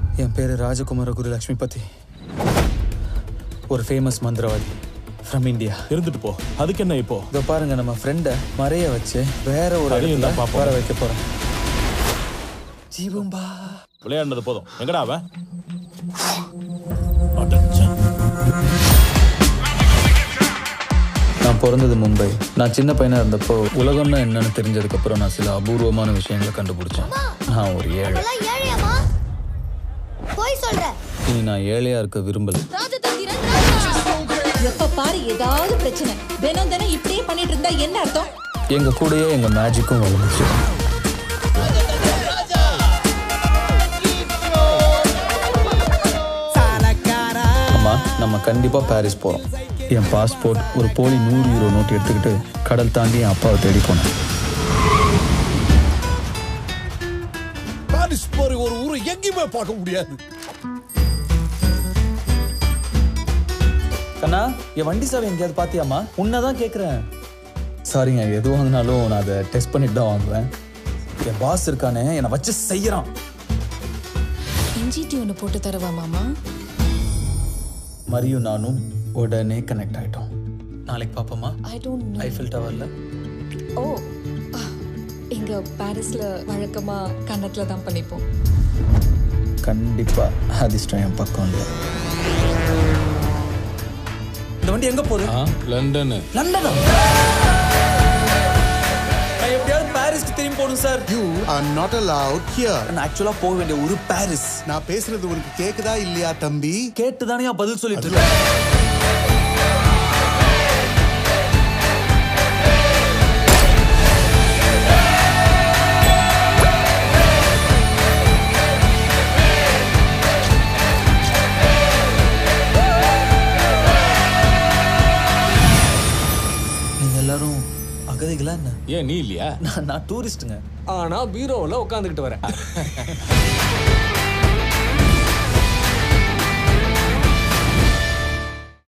என் பேரு ராஜகுமார குரு லக்ஷ்மிபதி ஒரு ஃபேமஸ் மந்திரவாதி ஃப்ரம் இந்தியா இருந்துட்டு போ அதுக்கு என்ன இப்போ இதோ பாருங்க நம்ம ஃப்ரெண்டை மறைய வச்சு வேற ஒரு அதையும் இடத்துல தான் பார்ப்போம். வர வைக்க போறேன் ஜீவம்பா விளையாடுனது போதும் எங்கடா அவன் அடச்சே. நான் பிறந்தது மும்பை நான் சின்ன பையனா இருந்தப்போ உலகம்னா என்னன்னு தெரிஞ்சதுக்கு அப்புறம் நான் சில அபூர்வமான விஷயங்களை கண்டுபிடிச்சேன் நான் ஒரு ஏழை அதெல்லாம் ஏழையாமா போய் சொல்ற இனி நான் ஏழையா இருக்க விரும்பல ராஜதந்திரன் ராஜா எப்ப பாரு ஏதாவது பிரச்சனை தினம் தினம் இப்படியே பண்ணிட்டு இருந்தா என்ன அர்த்தம் எங்க கூடயே எங்க மேஜிக்கும் வளர்ந்துச்சு அம்மா நம்ம கண்டிப்பா பாரிஸ் போறோம் என் பாஸ்போர்ட் ஒரு போலி நூறு யூரோ நோட் எடுத்துக்கிட்டு கடல் தாண்டி என் அப்பாவை தேடி போனேன் பாரிஸ் மாதிரி ஒரு ஊரை எங்கேயுமே பார்க்க முடியாது கண்ணா என் வண்டி சாவி எங்கேயாவது பாத்தியாமா உன்னதான் கேக்குறேன் சாரிங்க எது வாங்கினாலும் நான் அதை டெஸ்ட் பண்ணிட்டு தான் வாங்குவேன் என் பாஸ் இருக்கானே என்னை வச்சு செய்யறான் இஞ்சி ஒன்று போட்டு தரவா மாமா மரியும் நானும் உடனே கனெக்ட் ஆயிட்டோம் நாளைக்கு பாப்போமா ஐ டோன்ட் நோ ஐஃபில் டவர்ல ஓ ஆ, இங்க பாரிஸ்ல வழக்கமா கன்னத்துல தான் பண்ணிப்போம் கண்டிப்பா அதிர்ஷ்டம் என் பக்கம் இல்லை இந்த வண்டி எங்க போகுது லண்டனு லண்டனா நான் எப்படியாவது பாரிஸ்க்கு திரும்பி போகணும் sir you are not allowed here நான் ஆக்சுவலா போக வேண்டிய ஒரு பாரிஸ் நான் பேசுறது உனக்கு கேக்குதா இல்லையா தம்பி கேட்டு தானே பதில் சொல்லிட்டு இருக்கேன் நீங்க எல்லாரும் அகதிகளா என்ன ஏன் நீ இல்லையா நான் நான் டூரிஸ்ட்டுங்க ஆனா பீரோவில் உட்காந்துக்கிட்டு வரேன்